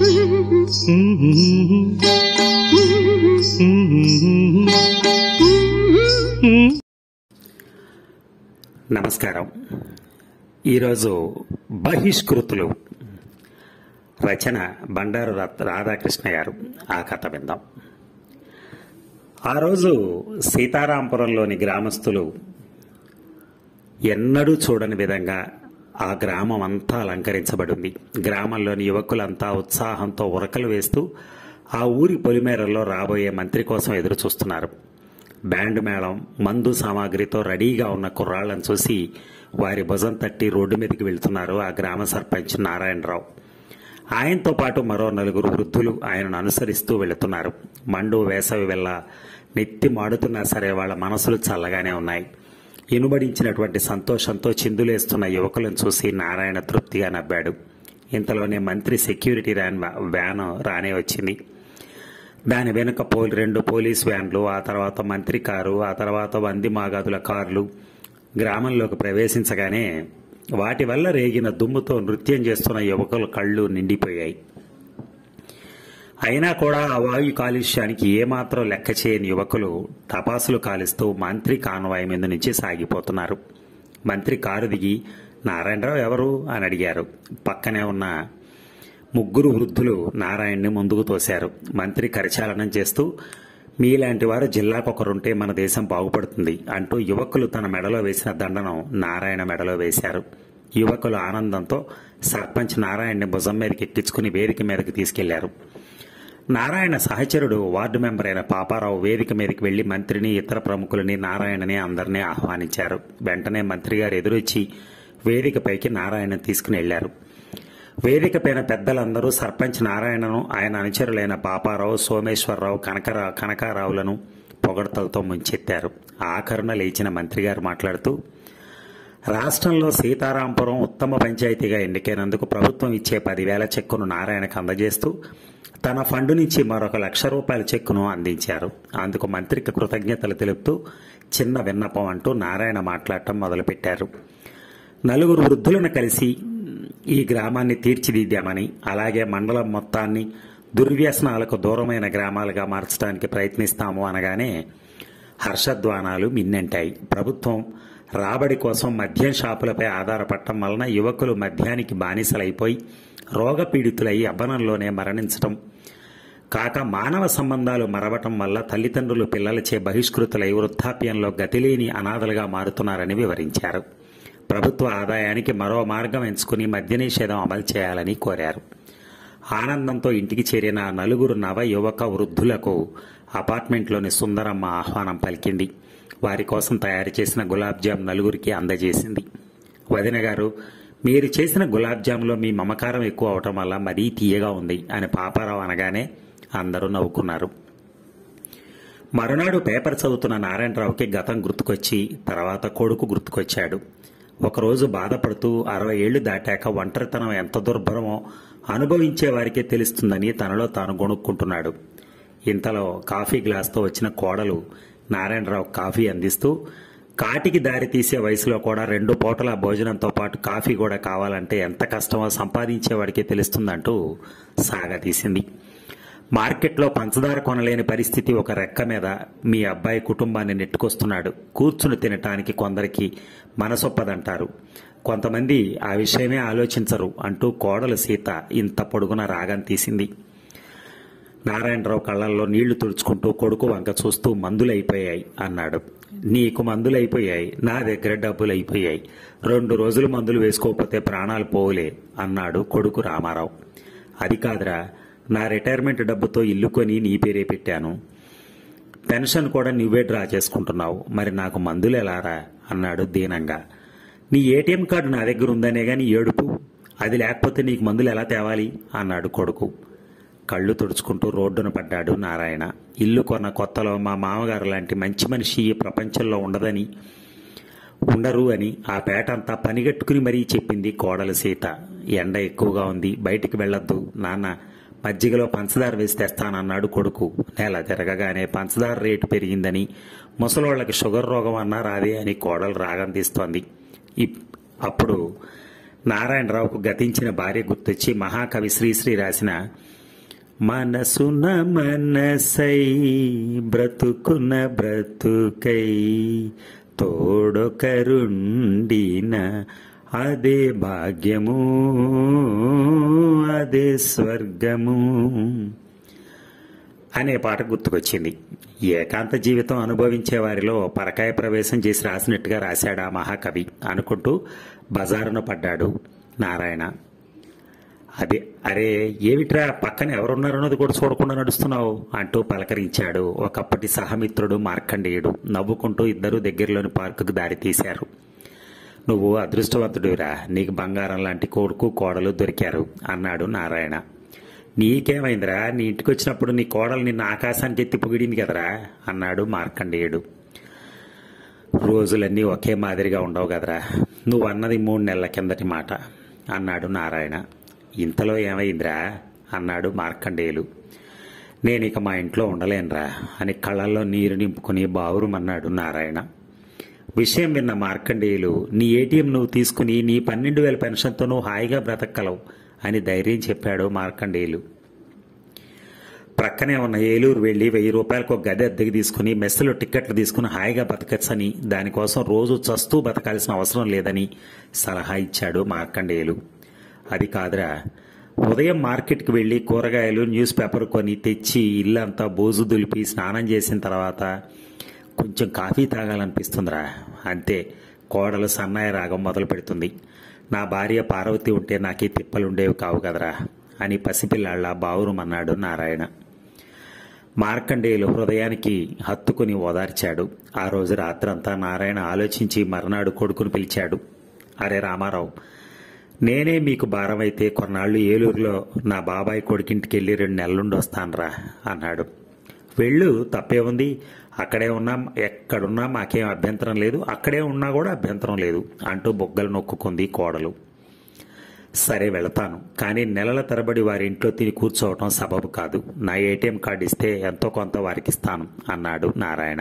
నమస్కారం ఈరోజు బహిష్కృతులు రచన బండారు రత్- రాధాకృష్ణ గారు ఆ కథ విందాం ఆ రోజు సీతారాంపురంలోని గ్రామస్తులు ఎన్నడూ చూడని విధంగా ఆ గ్రామం అంతా అలంకరించబడింది గ్రామంలోని యువకులంతా ఉత్సాహంతో ఉరకలు వేస్తూ ఆ ఊరి పొలిమేరల్లో రాబోయే మంత్రి కోసం ఎదురు చూస్తున్నారు బ్యాండ్ మేళం మందు సామాగ్రితో రెడీగా ఉన్న కుర్రాళ్లను చూసి వారి భుజం తట్టి రోడ్డు మీదకి వెళ్తున్నారు ఆ గ్రామ సర్పంచ్ నారాయణరావు ఆయనతో పాటు మరో నలుగురు వృద్ధులు ఆయనను అనుసరిస్తూ వెళుతున్నారు మండు వేసవి వెళ్ళ నెత్తి మాడుతున్నా సరే వాళ్ళ మనసులు చల్లగానే ఉన్నాయి ఇనుబడించినటువంటి సంతోషంతో చిందులేస్తున్న యువకులను చూసి నారాయణ తృప్తిగా నవ్వాడు ఇంతలోనే మంత్రి సెక్యూరిటీ వ్యాన్ వ్యాన్ రానే వచ్చింది దాని వెనుక పోలి రెండు పోలీస్ వ్యాన్లు ఆ తర్వాత మంత్రి కారు ఆ తర్వాత వంది మాగాదుల కార్లు గ్రామంలోకి ప్రవేశించగానే వాటి వల్ల రేగిన దుమ్ముతో నృత్యం చేస్తున్న యువకుల కళ్ళు నిండిపోయాయి అయినా కూడా ఆ వాయు కాలుష్యానికి ఏమాత్రం లెక్క చేయని యువకులు టపాసులు కాలుస్తూ మంత్రి కాన్వాయ్ మీద నుంచి సాగిపోతున్నారు మంత్రి కారు దిగి నారాయణరావు ఎవరు అని అడిగారు పక్కనే ఉన్న ముగ్గురు వృద్ధులు నారాయణ్ని ముందుకు తోశారు మంత్రి కరచాలనం చేస్తూ మీలాంటి వారు జిల్లాకు ఒకరుంటే మన దేశం బాగుపడుతుంది అంటూ యువకులు తన మెడలో వేసిన దండను నారాయణ మెడలో వేశారు యువకులు ఆనందంతో సర్పంచ్ నారాయణ్ని భుజం మీదకి ఎక్కించుకుని వేదిక మీదకి తీసుకెళ్లారు నారాయణ సహచరుడు వార్డు మెంబర్ అయిన పాపారావు వేదిక మీదకి వెళ్లి మంత్రిని ఇతర ప్రముఖులని నారాయణని అందరినీ ఆహ్వానించారు వెంటనే మంత్రి గారు ఎదురొచ్చి వేదికపైకి నారాయణ తీసుకుని వెళ్లారు వేదిక పైన పెద్దలందరూ సర్పంచ్ నారాయణను ఆయన అనుచరులైన పాపారావు సోమేశ్వరరావు కనకరా కనకారావులను పొగడతలతో ముంచెత్తారు ఆఖరున లేచిన మంత్రి గారు మాట్లాడుతూ రాష్ట్రంలో సీతారాంపురం ఉత్తమ పంచాయతీగా ఎన్నికైనందుకు ప్రభుత్వం ఇచ్చే పదివేల చెక్కును నారాయణకు అందజేస్తూ తన ఫండ్ నుంచి మరొక లక్ష రూపాయల చెక్కును అందించారు అందుకు మంత్రికి కృతజ్ఞతలు తెలుపుతూ చిన్న విన్నపం అంటూ నారాయణ మాట్లాడటం మొదలుపెట్టారు నలుగురు వృద్ధులను కలిసి ఈ గ్రామాన్ని తీర్చిదిద్దామని అలాగే మండలం మొత్తాన్ని దుర్వ్యసనాలకు దూరమైన గ్రామాలుగా మార్చడానికి ప్రయత్నిస్తాము అనగానే హర్షధ్వానాలు మిన్నెంటాయి ప్రభుత్వం రాబడి కోసం మద్యం షాపులపై ఆధారపడటం వలన యువకులు మద్యానికి బానిసలైపోయి రోగపీడితులై అబ్బనంలోనే మరణించటం కాక మానవ సంబంధాలు మరవటం వల్ల తల్లిదండ్రులు పిల్లలచే బహిష్కృతులై వృద్ధాప్యంలో గతిలేని అనాథలుగా మారుతున్నారని వివరించారు ప్రభుత్వ ఆదాయానికి మరో మార్గం ఎంచుకుని మద్య నిషేధం అమలు చేయాలని కోరారు ఆనందంతో ఇంటికి చేరిన ఆ నలుగురు నవ యువక వృద్ధులకు అపార్ట్మెంట్లోని సుందరమ్మ ఆహ్వానం పలికింది వారి కోసం తయారు చేసిన గులాబ్ జామ్ నలుగురికి అందజేసింది వదిన గారు మీరు చేసిన గులాబ్ జామ్లో మీ మమకారం ఎక్కువ అవటం వల్ల మరీ తీయగా ఉంది అని పాపారావు అనగానే అందరూ నవ్వుకున్నారు మరునాడు పేపర్ చదువుతున్న నారాయణరావుకి గతం గుర్తుకొచ్చి తర్వాత కొడుకు గుర్తుకొచ్చాడు ఒకరోజు బాధపడుతూ అరవై ఏళ్లు దాటాక ఒంటరితనం ఎంత దుర్భరమో అనుభవించే వారికే తెలుస్తుందని తనలో తాను గొణుక్కుంటున్నాడు ఇంతలో కాఫీ గ్లాస్తో వచ్చిన కోడలు నారాయణరావు కాఫీ అందిస్తూ కాటికి దారి తీసే వయసులో కూడా రెండు పూటల భోజనంతో పాటు కాఫీ కూడా కావాలంటే ఎంత కష్టమో సంపాదించేవాడికే తెలుస్తుందంటూ సాగతీసింది మార్కెట్లో పంచదార కొనలేని పరిస్థితి ఒక రెక్క మీద మీ అబ్బాయి కుటుంబాన్ని నెట్టుకొస్తున్నాడు కూర్చుని తినటానికి కొందరికి మనసొప్పదంటారు కొంతమంది ఆ విషయమే ఆలోచించరు అంటూ కోడలు సీత ఇంత పొడుగున రాగం తీసింది నారాయణరావు కళ్ళల్లో నీళ్లు తుడుచుకుంటూ కొడుకు వంక చూస్తూ మందులైపోయాయి అన్నాడు నీకు మందులైపోయాయి నా దగ్గర డబ్బులైపోయాయి రెండు రోజులు మందులు వేసుకోకపోతే ప్రాణాలు పోవులే అన్నాడు కొడుకు రామారావు అది కాదురా నా రిటైర్మెంట్ డబ్బుతో ఇల్లు కొని నీ పేరే పెట్టాను పెన్షన్ కూడా నువ్వే డ్రా చేసుకుంటున్నావు మరి నాకు మందులు ఎలారా అన్నాడు దీనంగా నీ ఏటీఎం కార్డు నా దగ్గర ఉందనే గాని ఏడుపు అది లేకపోతే నీకు మందులు ఎలా తేవాలి అన్నాడు కొడుకు కళ్ళు తుడుచుకుంటూ రోడ్డున పడ్డాడు నారాయణ ఇల్లు కొన్న కొత్తలో మా మామగారు లాంటి మంచి మనిషి ఈ ప్రపంచంలో ఉండదని ఉండరు అని ఆ పేట అంతా పనిగట్టుకుని మరీ చెప్పింది కోడలు సీత ఎండ ఎక్కువగా ఉంది బయటికి వెళ్ళొద్దు నాన్న మజ్జిగలో పంచదార వేసి తెస్తానన్నాడు కొడుకు నెల తిరగగానే పంచదార రేటు పెరిగిందని ముసలోళ్ళకి షుగర్ రోగం అన్నా రాదే అని కోడలు రాగం తీస్తోంది ఇప్- అప్పుడు నారాయణరావుకు గతించిన భార్య గుర్తొచ్చి మహాకవి శ్రీశ్రీ రాసిన మనసున మనసై బ్రతుకున బ్రతుకై తోడొకరుండిన అదే భాగ్యము అదే స్వర్గము అనే పాట గుర్తుకొచ్చింది ఏకాంత జీవితం అనుభవించే వారిలో పరకాయ ప్రవేశం చేసి రాసినట్టుగా రాశాడా మహాకవి అనుకుంటూ బజారున పడ్డాడు నారాయణ అదే అరే ఏమిట్రా పక్కన ఎవరున్నారన్నది కూడా చూడకుండా నడుస్తున్నావు అంటూ పలకరించాడు ఒకప్పటి సహమిత్రుడు మార్కండేయుడు నవ్వుకుంటూ ఇద్దరు దగ్గరలోని పార్కుకు దారి తీశారు నువ్వు అదృష్టవంతుడిరా నీకు బంగారం లాంటి కొడుకు కోడలు దొరికారు అన్నాడు నారాయణ నీకేమైందిరా నీ ఇంటికి వచ్చినప్పుడు నీ కోడలు నిన్న ఆకాశానికి ఎత్తి పొగిడింది కదరా అన్నాడు మార్కండేయుడు రోజులన్నీ ఒకే మాదిరిగా ఉండవు కదరా నువ్వు అన్నది మూడు నెలల కిందటి మాట అన్నాడు నారాయణ ఇంతలో ఏమైందిరా అన్నాడు మార్కండేయులు నేను ఇక మా ఇంట్లో ఉండలేనురా అని కళ్ళల్లో నీరు నింపుకుని బావురుమన్నాడు నారాయణ విషయం విన్న మార్కండేయులు నీ ఏటీఎం నువ్వు తీసుకుని నీ పన్నెండు వేల పెన్షన్తో నువ్వు హాయిగా బ్రతకగలవు అని ధైర్యం చెప్పాడు మార్కండేయులు ప్రక్కనే ఉన్న ఏలూరు వెళ్లి వెయ్యి రూపాయలకు ఒక గది అద్దెకి తీసుకుని మెస్సులో టిక్కెట్లు తీసుకుని హాయిగా బతకచ్చని దానికోసం రోజు చస్తూ బతకాల్సిన అవసరం లేదని సలహా ఇచ్చాడు మార్కండేయులు అది కాదురా ఉదయం మార్కెట్కి వెళ్లి కూరగాయలు న్యూస్ పేపర్ కొని తెచ్చి ఇల్లంతా బోజు దులిపి స్నానం చేసిన తర్వాత కొంచెం కాఫీ తాగాలనిపిస్తుందిరా అంతే కోడలు సన్నాయి రాగం మొదలు పెడుతుంది నా భార్య పార్వతి ఉంటే నాకే తిప్పలుండేవి కావు కదరా అని పసిపిల్లాళ్ళ బావురుమన్నాడు నారాయణ మార్కండేయులు హృదయానికి హత్తుకుని ఓదార్చాడు ఆ రోజు రాత్రంతా నారాయణ ఆలోచించి మర్నాడు కొడుకును పిలిచాడు అరే రామారావు నేనే మీకు భారమైతే కొన్నాళ్ళు ఏలూరులో నా బాబాయ్ కొడుకింటికి వెళ్ళి రెండు నెలలుండి వస్తానురా అన్నాడు వెళ్ళు తప్పే ఉంది అక్కడే ఉన్నా ఎక్కడున్నా మాకేం అభ్యంతరం లేదు అక్కడే ఉన్నా కూడా అభ్యంతరం లేదు అంటూ బొగ్గలు నొక్కుకుంది కోడలు సరే వెళతాను కానీ నెలల తరబడి వారి ఇంట్లో తిని కూర్చోవటం సబబు కాదు నా ఏటీఎం కార్డు ఇస్తే ఎంతో కొంత వారికి ఇస్తాను అన్నాడు నారాయణ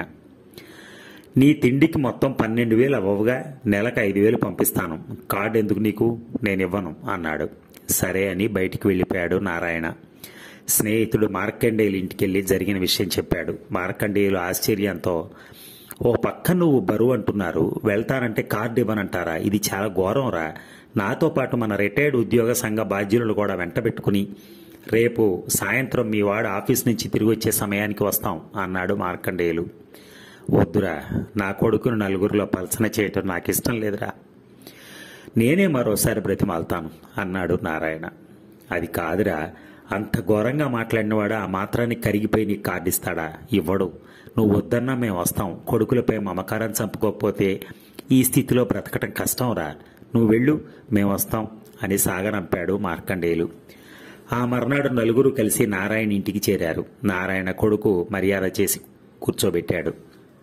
నీ తిండికి మొత్తం పన్నెండు వేలు అవ్వవుగా నెలకు ఐదు వేలు పంపిస్తాను కార్డు ఎందుకు నీకు నేను ఇవ్వను అన్నాడు సరే అని బయటికి వెళ్ళిపోయాడు నారాయణ స్నేహితుడు మార్కండేయులు ఇంటికెళ్లి జరిగిన విషయం చెప్పాడు మార్కండేయులు ఆశ్చర్యంతో ఓ పక్క నువ్వు బరువు అంటున్నారు వెళ్తానంటే కార్డు ఇవ్వనంటారా ఇది చాలా ఘోరంరా నాతో పాటు మన రిటైర్డ్ ఉద్యోగ సంఘ బాధ్యులను కూడా వెంటబెట్టుకుని రేపు సాయంత్రం మీ వాడు ఆఫీస్ నుంచి తిరిగి వచ్చే సమయానికి వస్తాం అన్నాడు మార్కండేయులు వద్దురా నా కొడుకును నలుగురిలో పలసన చేయటం నాకు ఇష్టం లేదురా నేనే మరోసారి బ్రతిమాలుతాను అన్నాడు నారాయణ అది కాదురా అంత ఘోరంగా మాట్లాడినవాడు ఆ మాత్రాన్ని కరిగిపోయి నీకు కార్డిస్తాడా ఇవ్వడు నువ్వు వద్దన్నా మేము వస్తాం కొడుకులపై మమకారం చంపుకోకపోతే ఈ స్థితిలో బ్రతకటం కష్టంరా నువ్వు వెళ్ళు మేము వస్తాం అని సాగనంపాడు మార్కండేయులు ఆ మర్నాడు నలుగురు కలిసి నారాయణ ఇంటికి చేరారు నారాయణ కొడుకు మర్యాద చేసి కూర్చోబెట్టాడు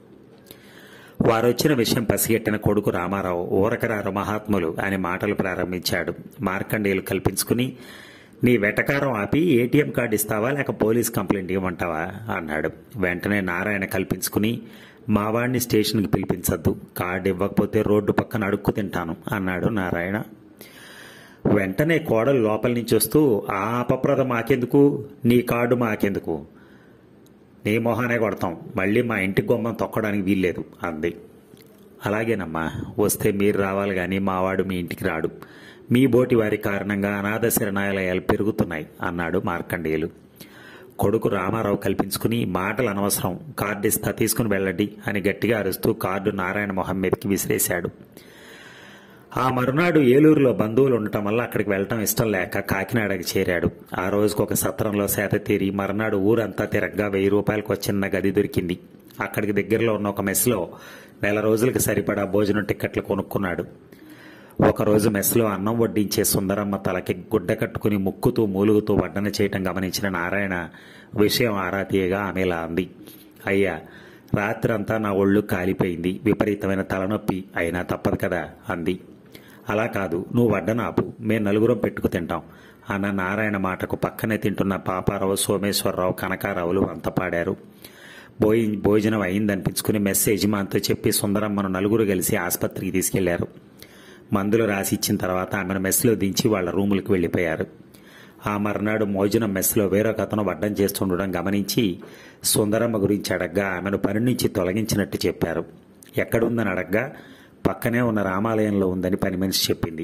వారొచ్చిన విషయం పసిగట్టిన కొడుకు రామారావు ఊరకరారు మహాత్ములు అని మాటలు ప్రారంభించాడు మార్కండేయులు కల్పించుకుని నీ వెటకారం ఆపి ఏటీఎం కార్డు ఇస్తావా లేక పోలీస్ కంప్లైంట్ ఇవ్వమంటావా అన్నాడు వెంటనే నారాయణ కల్పించుకుని మావాడిని స్టేషన్కి పిలిపించద్దు కార్డు ఇవ్వకపోతే రోడ్డు పక్కన అడుక్కు తింటాను అన్నాడు నారాయణ వెంటనే కోడలు లోపల నుంచి వస్తూ ఆ అపప్రద మాకెందుకు నీ కార్డు మాకెందుకు నీ మొహానే కొడతాం మళ్ళీ మా ఇంటి గుమ్మం తొక్కడానికి వీల్లేదు అంది అలాగేనమ్మా వస్తే మీరు రావాలి కానీ మావాడు మీ ఇంటికి రాడు మీ బోటి వారి కారణంగా అనాథ శరణాలయాలు పెరుగుతున్నాయి అన్నాడు మార్కండేయులు కొడుకు రామారావు కల్పించుకుని మాటలు అనవసరం కార్డు ఇస్తా తీసుకుని వెళ్ళండి అని గట్టిగా అరుస్తూ కార్డు నారాయణ మొహం మీదకి విసిరేశాడు ఆ మరునాడు ఏలూరులో బంధువులు ఉండటం వల్ల అక్కడికి వెళ్ళటం ఇష్టం లేక కాకినాడకి చేరాడు ఆ రోజుకు ఒక సత్రంలో సేత తీరి మరునాడు ఊరంతా తిరగ్గా వెయ్యి రూపాయలకు ఒక చిన్న గది దొరికింది అక్కడికి దగ్గరలో ఉన్న ఒక మెస్లో నెల రోజులకు సరిపడా భోజనం టిక్కెట్లు కొనుక్కున్నాడు ఒకరోజు మెస్లో అన్నం వడ్డించే సుందరమ్మ తలకి గుడ్డ కట్టుకుని ముక్కుతూ మూలుగుతూ వడ్డన చేయటం గమనించిన నారాయణ విషయం ఆరా తీయగా ఆమెలా అంది అయ్యా రాత్రంతా నా ఒళ్ళు కాలిపోయింది విపరీతమైన తలనొప్పి అయినా తప్పదు కదా అంది అలా కాదు నువ్వు వడ్డన ఆపు మేము నలుగురం పెట్టుకు తింటాం అన్న నారాయణ మాటకు పక్కనే తింటున్న పాపారావు సోమేశ్వరరావు కనకారావులు అంత పాడారు భోజ భోజనం అయిందనిపించుకుని మెస్ యజమానితో చెప్పి సుందరమ్మను నలుగురు కలిసి ఆసుపత్రికి తీసుకెళ్లారు మందులు రాసి ఇచ్చిన తర్వాత ఆమెను మెస్లో దించి వాళ్ళ రూములకు వెళ్ళిపోయారు ఆ మర్నాడు మోజనం మెస్లో వేరొక అతను వడ్డం చేస్తుండడం గమనించి సుందరమ్మ గురించి అడగ్గా ఆమెను పని నుంచి తొలగించినట్టు చెప్పారు ఎక్కడుందని అడగ్గా పక్కనే ఉన్న రామాలయంలో ఉందని పని మనిషి చెప్పింది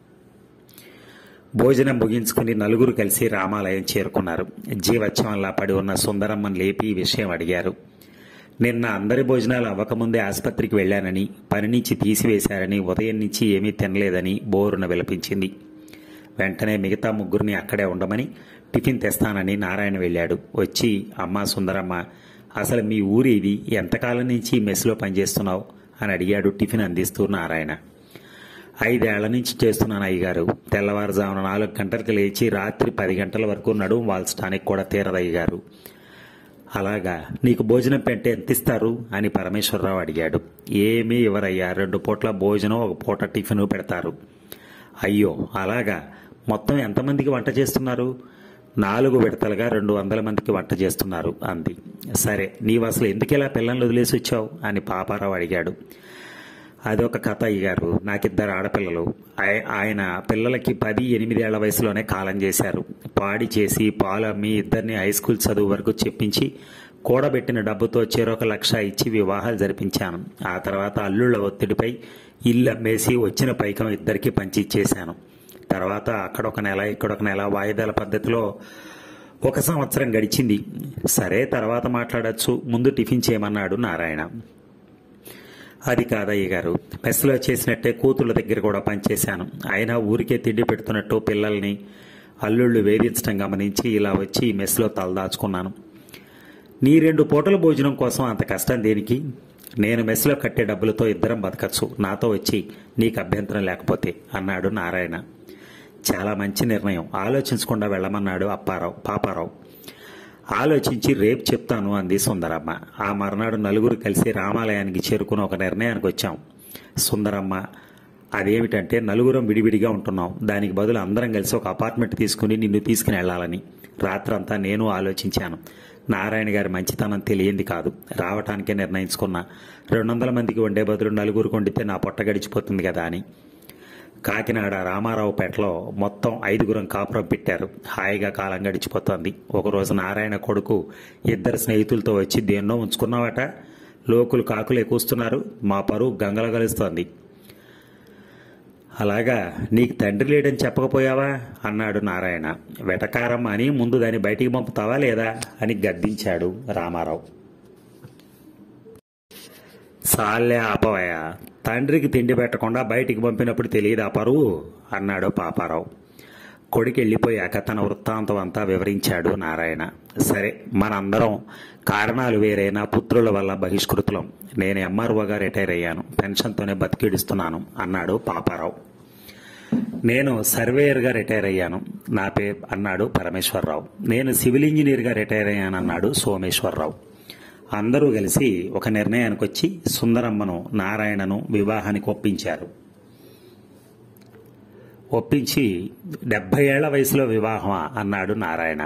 భోజనం ముగించుకుని నలుగురు కలిసి రామాలయం చేరుకున్నారు జీవత్సవంలా పడి ఉన్న సుందరమ్మను లేపి ఈ విషయం అడిగారు నిన్న అందరి భోజనాలు అవ్వకముందే ఆసుపత్రికి వెళ్లానని పని నుంచి తీసివేశారని ఉదయం నుంచి ఏమీ తినలేదని బోరున విలపించింది వెంటనే మిగతా ముగ్గురిని అక్కడే ఉండమని టిఫిన్ తెస్తానని నారాయణ వెళ్ళాడు వచ్చి అమ్మా సుందరమ్మ అసలు మీ ఊరి ఇది ఎంతకాలం నుంచి ఈ మెస్లో పనిచేస్తున్నావు అని అడిగాడు టిఫిన్ అందిస్తూ నారాయణ ఐదేళ్ల నుంచి చేస్తున్నాను అయ్యగారు తెల్లవారుజామున నాలుగు గంటలకు లేచి రాత్రి పది గంటల వరకు నడుము వాల్చడానికి కూడా తీరదు అయ్యగారు అలాగా నీకు భోజనం పెట్టే ఎంత ఇస్తారు అని పరమేశ్వరరావు అడిగాడు ఏమీ ఇవ్వరయ్యా రెండు పూట్ల భోజనం ఒక పూట టిఫిన్ పెడతారు అయ్యో అలాగా మొత్తం ఎంతమందికి వంట చేస్తున్నారు నాలుగు విడతలుగా రెండు వందల మందికి వంట చేస్తున్నారు అంది సరే నీవు అసలు ఎందుకెలా పిల్లల్ని వదిలేసి వచ్చావు అని పాపారావు అడిగాడు అదొక కథ అయ్యారు నాకిద్దరు ఆడపిల్లలు ఆయ- ఆయన పిల్లలకి పది ఎనిమిదేళ్ల వయసులోనే కాలం చేశారు పాడి చేసి పాలు అమ్మి ఇద్దరిని హై స్కూల్ చదువు వరకు చెప్పించి కూడబెట్టిన డబ్బుతో చెరొక లక్ష ఇచ్చి వివాహాలు జరిపించాను ఆ తర్వాత అల్లుళ్ళ ఒత్తిడిపై ఇల్లు అమ్మేసి వచ్చిన పైకం ఇద్దరికి పంచి ఇచ్చేశాను తర్వాత అక్కడొక నెల ఇక్కడొక నెల వాయిదాల పద్ధతిలో ఒక సంవత్సరం గడిచింది సరే తర్వాత మాట్లాడొచ్చు ముందు టిఫిన్ చేయమన్నాడు నారాయణ అది కాదయ్య గారు మెస్లో చేసినట్టే కూతుళ్ళ దగ్గర కూడా పనిచేశాను అయినా ఊరికే తిండి పెడుతున్నట్టు పిల్లల్ని అల్లుళ్ళు వేధించడం గమనించి ఇలా వచ్చి ఈ మెస్లో తలదాచుకున్నాను నీ రెండు పూటల భోజనం కోసం అంత కష్టం దేనికి నేను మెస్లో కట్టే డబ్బులతో ఇద్దరం బతకచ్చు నాతో వచ్చి నీకు అభ్యంతరం లేకపోతే అన్నాడు నారాయణ చాలా మంచి నిర్ణయం ఆలోచించకుండా వెళ్ళమన్నాడు అప్పారావు పాపారావు ఆలోచించి రేపు చెప్తాను అంది సుందరమ్మ ఆ మర్నాడు నలుగురు కలిసి రామాలయానికి చేరుకుని ఒక నిర్ణయానికి వచ్చాం సుందరమ్మ అదేమిటంటే నలుగురం విడివిడిగా ఉంటున్నాం దానికి బదులు అందరం కలిసి ఒక అపార్ట్మెంట్ తీసుకుని నిన్ను తీసుకుని వెళ్ళాలని రాత్రంతా నేను ఆలోచించాను నారాయణ గారి మంచితనం తెలియంది కాదు రావటానికే నిర్ణయించుకున్నా రెండు వందల మందికి వండే బదులు నలుగురు వండితే నా పొట్ట గడిచిపోతుంది కదా అని కాకినాడ రామారావుపేటలో మొత్తం ఐదుగురం కాపురం పెట్టారు హాయిగా కాలం గడిచిపోతోంది ఒకరోజు నారాయణ కొడుకు ఇద్దరు స్నేహితులతో వచ్చి దేన్నో ఉంచుకున్నావట లోకులు కాకులు ఎక్కుస్తున్నారు మా పరువు గంగల కలుస్తోంది అలాగా నీకు తండ్రి లేడని చెప్పకపోయావా అన్నాడు నారాయణ వెటకారం అని ముందు దాన్ని బయటికి పంపుతావా లేదా అని గద్దించాడు రామారావు సాల్లే ఆపవయ్య తండ్రికి తిండి పెట్టకుండా బయటికి పంపినప్పుడు తెలియదు ఆ పరువు అన్నాడు పాపారావు కొడుకు వెళ్ళిపోయాక తన వృత్తాంతం అంతా వివరించాడు నారాయణ సరే మనందరం కారణాలు వేరైనా పుత్రుల వల్ల బహిష్కృతులం నేను ఎంఆర్ఓగా రిటైర్ అయ్యాను పెన్షన్తోనే బతికిడుస్తున్నాను అన్నాడు పాపారావు నేను సర్వేయర్గా రిటైర్ అయ్యాను నా పే అన్నాడు పరమేశ్వరరావు నేను సివిల్ ఇంజనీర్గా రిటైర్ అయ్యానన్నాడు సోమేశ్వరరావు అందరూ కలిసి ఒక నిర్ణయానికి వచ్చి సుందరమ్మను నారాయణను వివాహానికి ఒప్పించారు ఒప్పించి డెబ్బై ఏళ్ల వయసులో వివాహమా అన్నాడు నారాయణ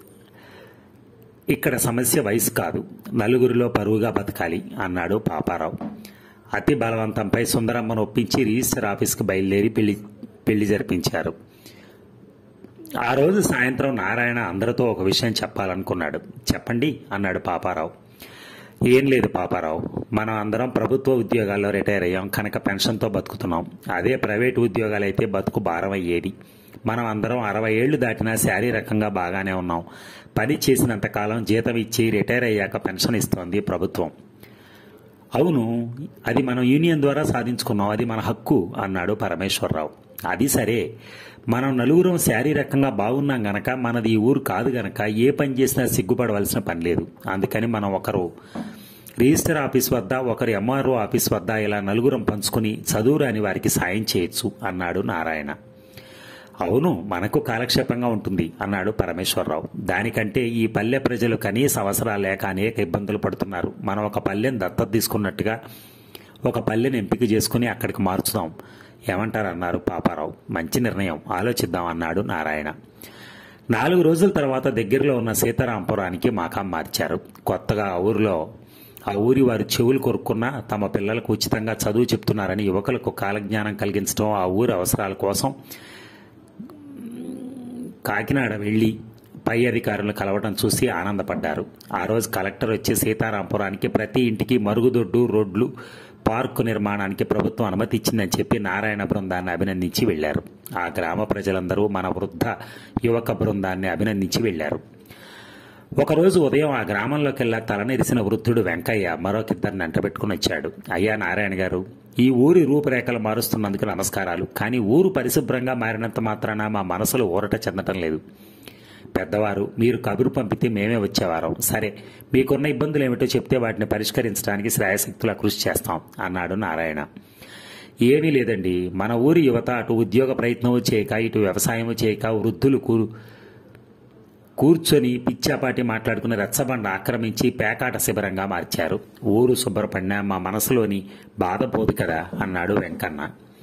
ఇక్కడ సమస్య వయసు కాదు నలుగురిలో పరువుగా బతకాలి అన్నాడు పాపారావు అతి బలవంతంపై సుందరమ్మను ఒప్పించి రిజిస్టర్ ఆఫీస్కి బయలుదేరి పెళ్లి పెళ్లి జరిపించారు ఆ రోజు సాయంత్రం నారాయణ అందరితో ఒక విషయం చెప్పాలనుకున్నాడు చెప్పండి అన్నాడు పాపారావు ఏం లేదు పాపారావు మనం అందరం ప్రభుత్వ ఉద్యోగాల్లో రిటైర్ అయ్యాం కనుక పెన్షన్తో బతుకుతున్నాం అదే ప్రైవేట్ ఉద్యోగాలు అయితే బతుకు భారం అయ్యేది మనం అందరం అరవై ఏళ్లు దాటినా శారీరకంగా బాగానే ఉన్నాం పని చేసినంత కాలం జీతం ఇచ్చి రిటైర్ అయ్యాక పెన్షన్ ఇస్తోంది ప్రభుత్వం అవును అది మనం యూనియన్ ద్వారా సాధించుకున్నాం అది మన హక్కు అన్నాడు పరమేశ్వరరావు అది సరే మనం నలుగురం శారీరకంగా బాగున్నాం గనక మనది ఈ ఊరు కాదు గనక ఏ పని చేసినా సిగ్గుపడవలసిన పని లేదు అందుకని మనం ఒకరు రిజిస్టర్ ఆఫీస్ వద్ద ఒకరు ఎంఆర్ఓ ఆఫీస్ వద్ద ఇలా నలుగురం పంచుకుని చదువు రాని వారికి సాయం చేయొచ్చు అన్నాడు నారాయణ అవును మనకు కాలక్షేపంగా ఉంటుంది అన్నాడు పరమేశ్వరరావు దానికంటే ఈ పల్లె ప్రజలు కనీస అవసరాలు లేక అనేక ఇబ్బందులు పడుతున్నారు మనం ఒక పల్లెని దత్తత తీసుకున్నట్టుగా ఒక పల్లెని ఎంపిక చేసుకుని అక్కడికి మార్చుదాం ఏమంటారు అన్నారు పాపారావు మంచి నిర్ణయం ఆలోచిద్దాం అన్నాడు నారాయణ నాలుగు రోజుల తర్వాత దగ్గరలో ఉన్న సీతారాంపురానికి మాకాం మార్చారు కొత్తగా ఆ ఊరిలో ఆ ఊరి వారు చెవులు కొరుక్కున్నా తమ పిల్లలకు ఉచితంగా చదువు చెప్తున్నారని యువకులకు కాలజ్ఞానం కలిగించడం ఆ ఊరి అవసరాల కోసం కాకినాడ వెళ్లి పై అధికారులను కలవడం చూసి ఆనందపడ్డారు ఆ రోజు కలెక్టర్ వచ్చి సీతారాంపురానికి ప్రతి ఇంటికి మరుగుదొడ్డు రోడ్లు పార్కు నిర్మాణానికి ప్రభుత్వం అనుమతి ఇచ్చిందని చెప్పి నారాయణ బృందాన్ని అభినందించి వెళ్లారు ఆ గ్రామ ప్రజలందరూ మన వృద్ధ యువక బృందాన్ని అభినందించి వెళ్లారు ఒకరోజు ఉదయం ఆ గ్రామంలోకెల్లా తలనెరిసిన వృద్ధుడు వెంకయ్య మరొకిద్దరిని అంటబెట్టుకుని వచ్చాడు అయ్యా నారాయణ గారు ఈ ఊరి రూపురేఖలు మారుస్తున్నందుకు నమస్కారాలు కానీ ఊరు పరిశుభ్రంగా మారినంత మాత్రాన మా మనసులు ఊరట చెందటం లేదు పెద్దవారు మీరు కబురు పంపితే మేమే వచ్చేవారం సరే మీకున్న ఇబ్బందులు ఏమిటో చెప్తే వాటిని పరిష్కరించడానికి శ్రాయశక్తులా కృషి చేస్తాం అన్నాడు నారాయణ ఏమీ లేదండి మన ఊరి యువత అటు ఉద్యోగ ప్రయత్నము చేయక ఇటు వ్యవసాయము చేయక వృద్ధులు కూరు కూర్చొని పిచ్చాపాటి మాట్లాడుకుని రచ్చబండ ఆక్రమించి పేకాట శిబిరంగా మార్చారు ఊరు శుభ్రపడినా మా మనసులోని బాధ పోదు కదా అన్నాడు వెంకన్న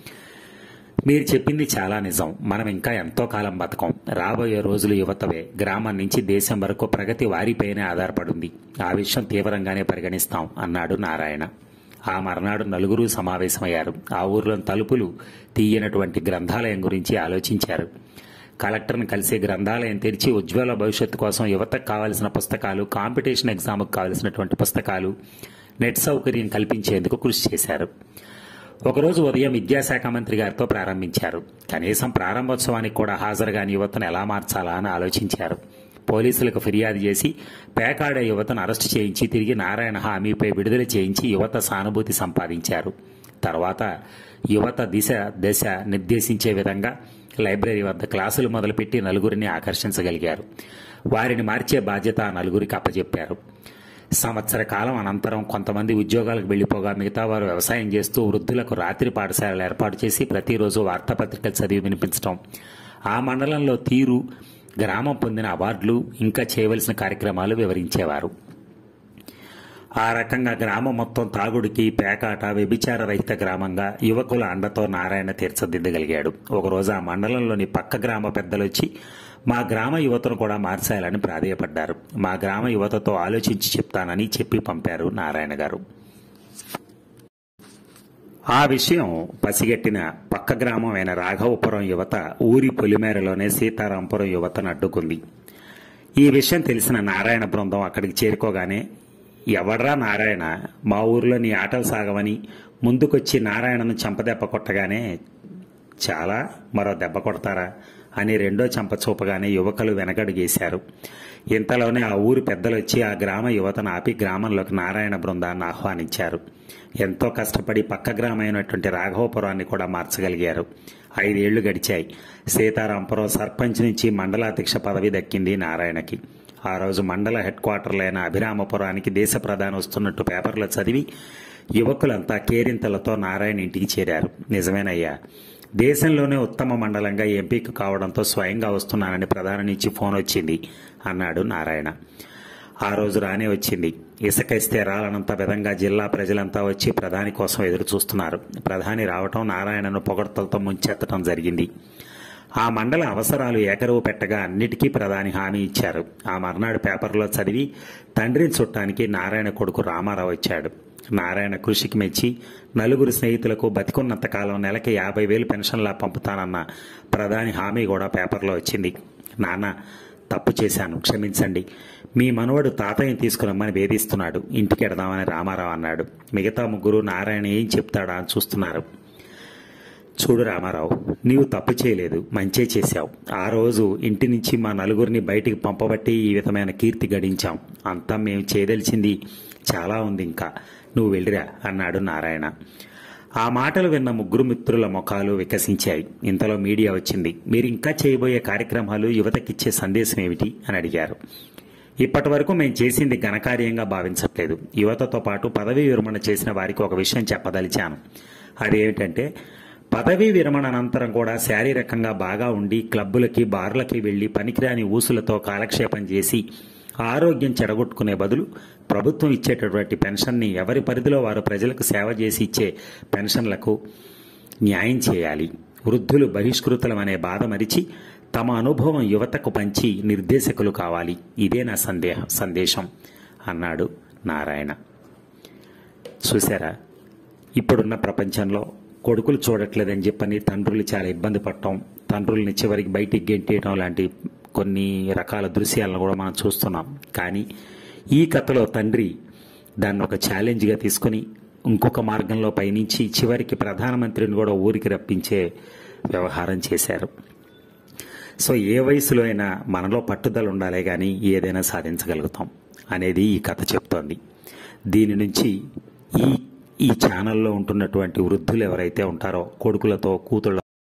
మీరు చెప్పింది చాలా నిజం మనం ఇంకా ఎంతో కాలం బతకం రాబోయే రోజులు యువతవే గ్రామం నుంచి దేశం వరకు ప్రగతి వారిపైనే ఆధారపడింది ఆ విషయం తీవ్రంగానే పరిగణిస్తాం అన్నాడు నారాయణ ఆ మర్నాడు నలుగురు సమావేశమయ్యారు ఆ ఊర్లో తలుపులు తీయనటువంటి గ్రంథాలయం గురించి ఆలోచించారు కలెక్టర్ను కలిసి గ్రంథాలయం తెరిచి ఉజ్వల భవిష్యత్తు కోసం యువతకు కావలసిన పుస్తకాలు కాంపిటీషన్ ఎగ్జామ్కు కావలసినటువంటి పుస్తకాలు నెట్ సౌకర్యం కల్పించేందుకు కృషి చేశారు ఒకరోజు ఉదయం విద్యాశాఖ మంత్రి గారితో ప్రారంభించారు కనీసం ప్రారంభోత్సవానికి కూడా హాజరుగాని యువతను ఎలా మార్చాలా అని ఆలోచించారు పోలీసులకు ఫిర్యాదు చేసి పేకాడే యువతను అరెస్టు చేయించి తిరిగి నారాయణ హామీపై విడుదల చేయించి యువత సానుభూతి సంపాదించారు తర్వాత యువత దిశ దశ నిర్దేశించే విధంగా లైబ్రరీ వద్ద క్లాసులు మొదలుపెట్టి నలుగురిని ఆకర్షించగలిగారు వారిని మార్చే బాధ్యత ఆ నలుగురికి అప్పచెప్పారు సంవత్సర కాలం అనంతరం కొంతమంది ఉద్యోగాలకు వెళ్లిపోగా మిగతా వారు వ్యవసాయం చేస్తూ వృద్ధులకు రాత్రి పాఠశాలలు ఏర్పాటు చేసి ప్రతిరోజు వార్తాపత్రికలు చదివి వినిపించడం ఆ మండలంలో తీరు గ్రామం పొందిన అవార్డులు ఇంకా చేయవలసిన కార్యక్రమాలు వివరించేవారు ఆ రకంగా గ్రామం మొత్తం తాగుడికి పేకాట వ్యభిచార రహిత గ్రామంగా యువకుల అండతో నారాయణ తీర్చిదిద్దగలిగాడు ఒకరోజు ఆ మండలంలోని పక్క గ్రామ పెద్దలు వచ్చి మా గ్రామ యువతను కూడా మార్చాలని ప్రాధేయపడ్డారు మా గ్రామ యువతతో ఆలోచించి చెప్తానని చెప్పి పంపారు నారాయణ గారు ఆ విషయం పసిగట్టిన పక్క గ్రామం అయిన రాఘవపురం యువత ఊరి పొలిమేరలోనే సీతారాంపురం యువతను అడ్డుకుంది ఈ విషయం తెలిసిన నారాయణ బృందం అక్కడికి చేరుకోగానే ఎవడ్రా నారాయణ మా ఊర్లో నీ ఆటలు సాగవని ముందుకొచ్చి నారాయణను చంపదెబ్బ కొట్టగానే చాలా మరో దెబ్బ కొడతారా అని రెండో చెంప చూపగానే యువకులు వెనకడుగేశారు ఇంతలోనే ఆ ఊరి పెద్దలు వచ్చి ఆ గ్రామ యువతను ఆపి గ్రామంలోకి నారాయణ బృందాన్ని ఆహ్వానించారు ఎంతో కష్టపడి పక్క గ్రామైనటువంటి రాఘవపురాన్ని కూడా మార్చగలిగారు ఐదేళ్లు గడిచాయి సీతారాంపురం సర్పంచ్ నుంచి మండలాధ్యక్ష పదవి దక్కింది నారాయణకి ఆ రోజు మండల హెడ్ క్వార్టర్లైన అభిరామపురానికి దేశ ప్రధాని వస్తున్నట్టు పేపర్లో చదివి యువకులంతా కేరింతలతో నారాయణ ఇంటికి చేరారు నిజమేనయ్యా దేశంలోనే ఉత్తమ మండలంగా ఎంపిక కావడంతో స్వయంగా వస్తున్నానని ప్రధాని నుంచి ఫోన్ వచ్చింది అన్నాడు నారాయణ ఆ రోజు రానే వచ్చింది ఇసుక ఇస్తే రాలనంత విధంగా జిల్లా ప్రజలంతా వచ్చి ప్రధాని కోసం ఎదురు చూస్తున్నారు ప్రధాని రావటం నారాయణను పొగడ్తలతో ముంచెత్తడం జరిగింది ఆ మండల అవసరాలు ఏకరువు పెట్టగా అన్నిటికీ ప్రధాని హామీ ఇచ్చారు ఆ మర్నాడు పేపర్లో చదివి తండ్రిని చుట్టానికి నారాయణ కొడుకు రామారావు వచ్చాడు నారాయణ కృషికి మెచ్చి నలుగురు స్నేహితులకు బతికున్నంత కాలం నెలకి యాభై వేలు పెన్షన్లా పంపుతానన్న ప్రధాని హామీ కూడా పేపర్లో వచ్చింది నాన్న తప్పు చేశాను క్షమించండి మీ మనవడు తాతయ్యని తీసుకురమ్మని వేధిస్తున్నాడు ఇంటికి ఎడదామని రామారావు అన్నాడు మిగతా ముగ్గురు నారాయణ ఏం చెప్తాడా అని చూస్తున్నారు చూడు రామారావు నీవు తప్పు చేయలేదు మంచే చేశావు ఆ రోజు ఇంటి నుంచి మా నలుగురిని బయటికి పంపబట్టి ఈ విధమైన కీర్తి గడించాం అంతా మేము చేయదలిచింది చాలా ఉంది ఇంకా నువ్వు వెళ్ళిరా అన్నాడు నారాయణ ఆ మాటలు విన్న ముగ్గురు మిత్రుల ముఖాలు వికసించాయి ఇంతలో మీడియా వచ్చింది మీరు ఇంకా చేయబోయే కార్యక్రమాలు యువతకిచ్చే సందేశం ఏమిటి అని అడిగారు ఇప్పటి వరకు మేము చేసింది ఘనకార్యంగా భావించట్లేదు యువతతో పాటు పదవీ విరమణ చేసిన వారికి ఒక విషయం చెప్పదలిచాను అదేమిటంటే పదవీ విరమణ అనంతరం కూడా శారీరకంగా బాగా ఉండి క్లబ్బులకి బార్లకి వెళ్లి పనికిరాని ఊసులతో కాలక్షేపం చేసి ఆరోగ్యం చెడగొట్టుకునే బదులు ప్రభుత్వం ఇచ్చేటటువంటి పెన్షన్ని ఎవరి పరిధిలో వారు ప్రజలకు సేవ చేసి ఇచ్చే పెన్షన్లకు న్యాయం చేయాలి వృద్ధులు బహిష్కృతులమనే బాధ మరిచి తమ అనుభవం యువతకు పంచి నిర్దేశకులు కావాలి ఇదే నా సందేహ సందేశం అన్నాడు నారాయణ చూసారా ఇప్పుడున్న ప్రపంచంలో కొడుకులు చూడట్లేదని చెప్పని తండ్రులు చాలా ఇబ్బంది పడటం తండ్రుల్ని చివరికి బయటికి గెంటేయడం లాంటి కొన్ని రకాల దృశ్యాలను కూడా మనం చూస్తున్నాం కానీ ఈ కథలో తండ్రి దాన్ని ఒక ఛాలెంజ్గా తీసుకుని ఇంకొక మార్గంలో పయనించి చివరికి ప్రధానమంత్రిని కూడా ఊరికి రప్పించే వ్యవహారం చేశారు సో ఏ వయసులో అయినా మనలో పట్టుదల ఉండాలే కానీ ఏదైనా సాధించగలుగుతాం అనేది ఈ కథ చెప్తోంది దీని నుంచి ఈ ఈ ఛానల్లో ఉంటున్నటువంటి వృద్ధులు ఎవరైతే ఉంటారో కొడుకులతో కూతుళ్ళ